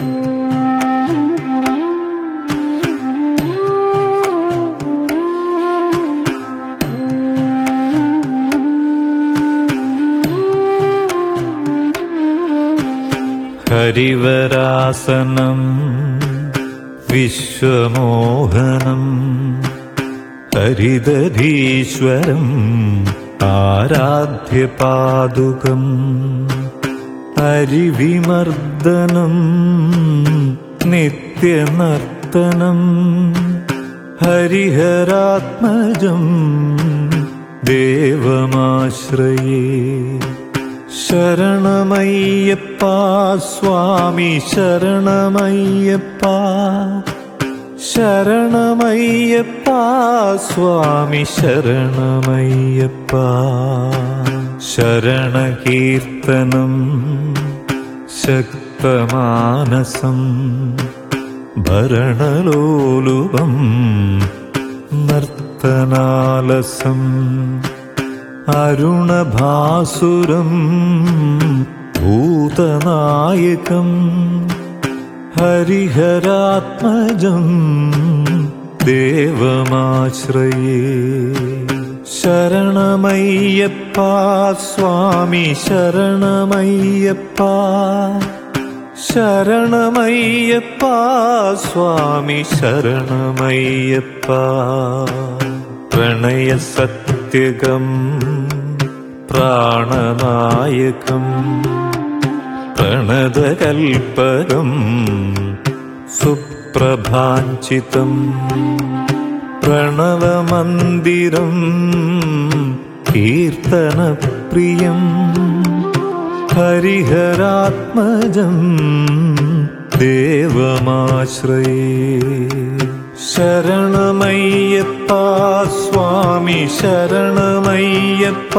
ഹരിവരാസനം വിശ്വമോഹനം ഹരിതരീശ്വരം ആരാധ്യപാദുകം ഹരിവിമർദ്ദനം നിത്യനർത്തനം ഹരിഹരാത്മജം ദേവമാശ്രയേ ശരണമയ്യപ്പ സ്വാമി ശരണമയ്യപ്പ ശരണമയ്യപ്പ സ്വാമി ശരണമയ്യപ്പ ശരണകീർത്തനം ശക്തമാനസം ഭരണലോലുപം നർത്തനാലസം അരുണഭാസുരം ഭൂതനായകം ഹരിഹരാത്മജം ദേവമാശ്രയേ ശരണമയ്യപ്പ സ്വാമി ശരണമയ്യപ്പ ശരണമയ്യപ്പ സ്വാമി ശരണമയ്യപ്പ പ്രണയസത്യകം പ്രാണനായകം പ്രണതകൽപ്പകം സുപ്രഭാഞ്ചിതം പ്രണവമന്ദിരം കീർത്തനപ്രിയം ഹരിഹരാത്മജം ദേവമാശ്രയേ ശരണമയ്യപ്പ സ്വാമി ശരണമയ്യപ്പ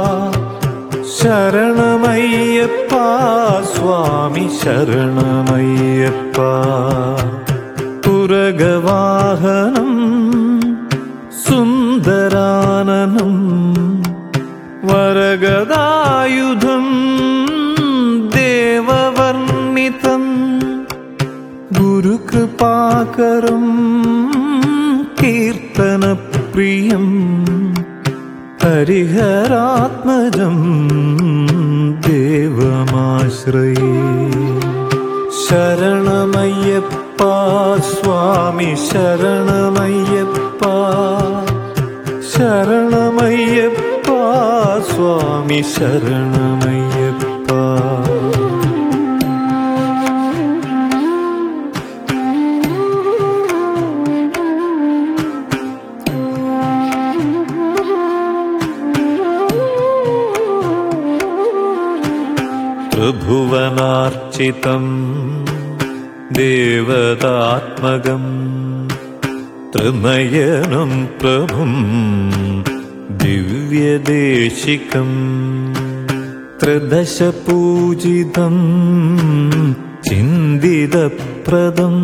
ശരണമയ്യപ്പ സ്വാമി ശരണമയ്യപ്പ തുരകവാഹനം സുന്ദരാനനം വരഗദായുധം ദേവവർണിതം ഗുരുകൃപാകരം കീർത്തനപ്രിയം ഹരിഹരാത്മജം ദേവമാശ്രയേ ശരണമയ്യപ്പ സ്വാമി ശരണമയ്യപ്പ ശരണമയ്യപ്പ സ്വാമി ശരണമയ്യപ്പ त्रिभुवनार्चितं देवतात्मकम् त्रिनयनं प्रभुं दिव्यदेशिकम् त्रिदशपूजितं चिन्तितप्रदम्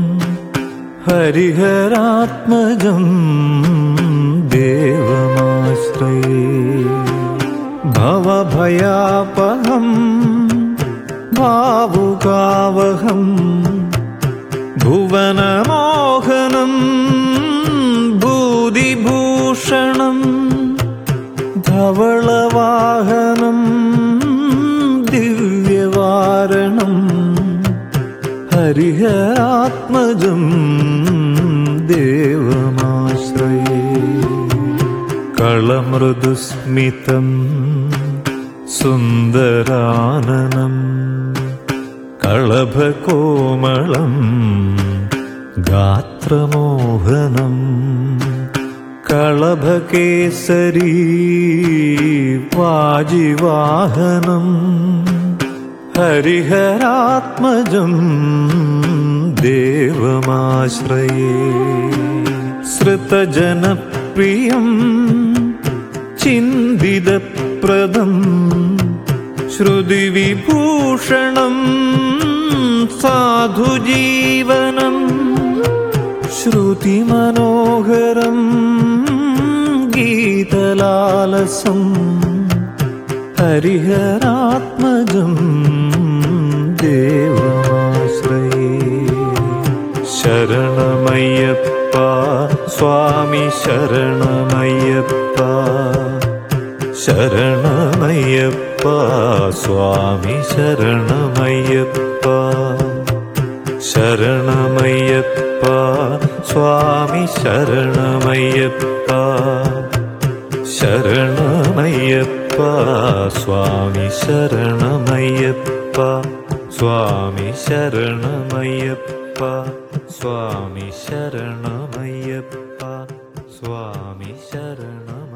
हरिहरात्मजं देवमाश्रये भवभयापहम् भावुकावहम् भुवनमोहनं भूदिभूषणम् धवളവാഹനം ദിവ്യവാരണം ഹരിഹരാത്മജം ദേവമാശ്രയേ കളമൃദുസ്മിതം സുന്ദരാനനം കളഭകോമളം ഗാത്രമോഹനം കളഭകേസരീ വാജിവാഹനം ഹരിഹരാത്മജം ദേവമാശ്രയേ ശ്രുതജനപ്രിയം ചിന്തിതപ്രദം ശ്രുതിവിഭൂഷണം സാധുജീവനം ശ്രുതിമനോഹരം ഗീതലാലസം ഹരിഹരാത്മജം ദേവമാശ്രയേ ശരണമയ്യപ്പ സ്വാമി ശരണമയ്യപ്പ ശരണമയ്യപ്പ സ്വാമി ശരണമയ്യപ്പ ശരണമയ്യപ്പ സ്വാമി ശരണമയ്യപ്പ ശരണമയ്യപ്പ സ്വാമി ശരണമയ്യപ്പ സ്വാമി ശരണമയ്യപ്പ സ്വാമി ശരണമയ്യപ്പ സ്വാമി ശരണം